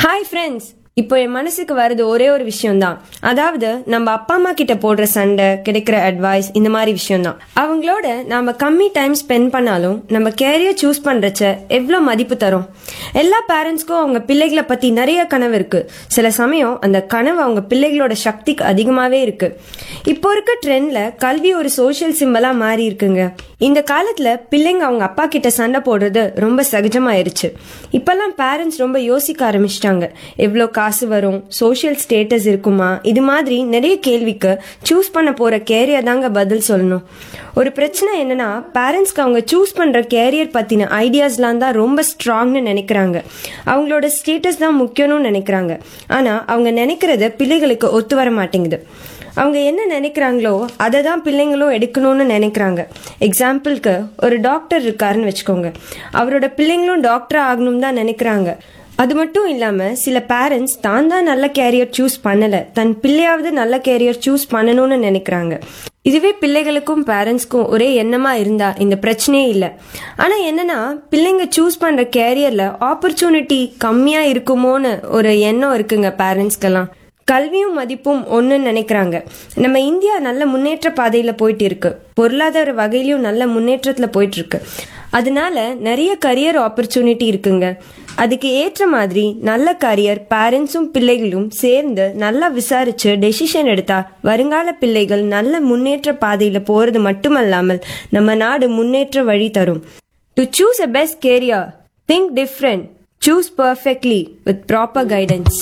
hi friends இப்போ என் மனசுக்கு வர்றது ஒரே ஒரு விஷயம்தான் அதாவது நம்ம அப்பா அம்மா கிட்ட போடுற சண்டை கிடைக்கிற அட்வைஸ் இந்த மாதிரி விஷயம்தான் அவங்களோட நாம கம்மி டைம் ஸ்பெண்ட் பண்ணாலும் நம்ம கேரியர் சூஸ் பண்றச்ச எவ்வளோ மதிப்பு தரும் எல்லா பேரண்ட்ஸ்க்கும் அவங்க பிள்ளைகளை பத்தி நிறைய கனவு இருக்கு சில சமயம் அந்த கனவு அவங்க பிள்ளைகளோட சக்திக்கு அதிகமாவே இருக்கு இப்போ இருக்க ட்ரெண்ட்ல கல்வி ஒரு சோஷியல் சிம்பலா மாறி இருக்குங்க இந்த காலத்துல பிள்ளைங்க அவங்க அப்பா கிட்ட சண்டை போடுறது ரொம்ப சகஜமாயிருச்சு இப்பெல்லாம் பேரண்ட்ஸ் ரொம்ப யோசிக்க ஆரம்பிச்சிட்டாங்க எவ்வளோ காசு வரும் சோஷியல் ஸ்டேட்டஸ் இருக்குமா இது மாதிரி நிறைய கேள்விக்கு சூஸ் பண்ண போற கேரியர் தாங்க பதில் சொல்லணும் ஒரு பிரச்சனை என்னன்னா பேரண்ட்ஸ்க்கு அவங்க சூஸ் பண்ற கேரியர் பத்தின ஐடியாஸ்லாம் தான் ரொம்ப ஸ்ட்ராங்னு நினைக்கிறாங்க அவங்களோட ஸ்டேட்டஸ் தான் முக்கியம்னு நினைக்கிறாங்க ஆனா அவங்க நினைக்கிறது பிள்ளைகளுக்கு ஒத்து வர மாட்டேங்குது அவங்க என்ன நினைக்கிறாங்களோ அதை தான் பிள்ளைங்களும் எடுக்கணும்னு நினைக்கிறாங்க எக்ஸாம்பிளுக்கு ஒரு டாக்டர் இருக்காருன்னு வச்சுக்கோங்க அவரோட பிள்ளைங்களும் டாக்டர் ஆகணும் தான் நினைக்கிறாங்க அது மட்டும் இல்லாம சில பேரண்ட்ஸ் தான் தான் நல்ல கேரியர் சூஸ் பண்ணல தன் பிள்ளையாவது நல்ல கேரியர் சூஸ் பண்ணணும்னு நினைக்கிறாங்க இதுவே பிள்ளைகளுக்கும் பேரண்ட்ஸ்க்கும் ஒரே எண்ணமா இருந்தா இந்த பிரச்சனையே இல்லை ஆனா என்னன்னா பிள்ளைங்க சூஸ் பண்ற கேரியர்ல ஆப்பர்ச்சுனிட்டி கம்மியா இருக்குமோன்னு ஒரு எண்ணம் இருக்குங்க பேரண்ட்ஸ்க்கெல்லாம் கல்வியும் மதிப்பும் ஒன்றுன்னு நினைக்கிறாங்க நம்ம இந்தியா நல்ல முன்னேற்ற பாதையில் போயிட்டு இருக்கு பொருளாதார வகையிலும் நல்ல முன்னேற்றத்தில் போயிட்டு இருக்கு அதனால நிறைய கரியர் ஆப்பர்ச்சுனிட்டி இருக்குங்க அதுக்கு ஏற்ற மாதிரி நல்ல கரியர் பேரண்ட்ஸும் பிள்ளைகளும் சேர்ந்து நல்லா விசாரிச்சு டெசிஷன் எடுத்தா வருங்கால பிள்ளைகள் நல்ல முன்னேற்ற பாதையில் போறது மட்டுமல்லாமல் நம்ம நாடு முன்னேற்ற வழி தரும் to choose a best career think different choose perfectly with proper guidance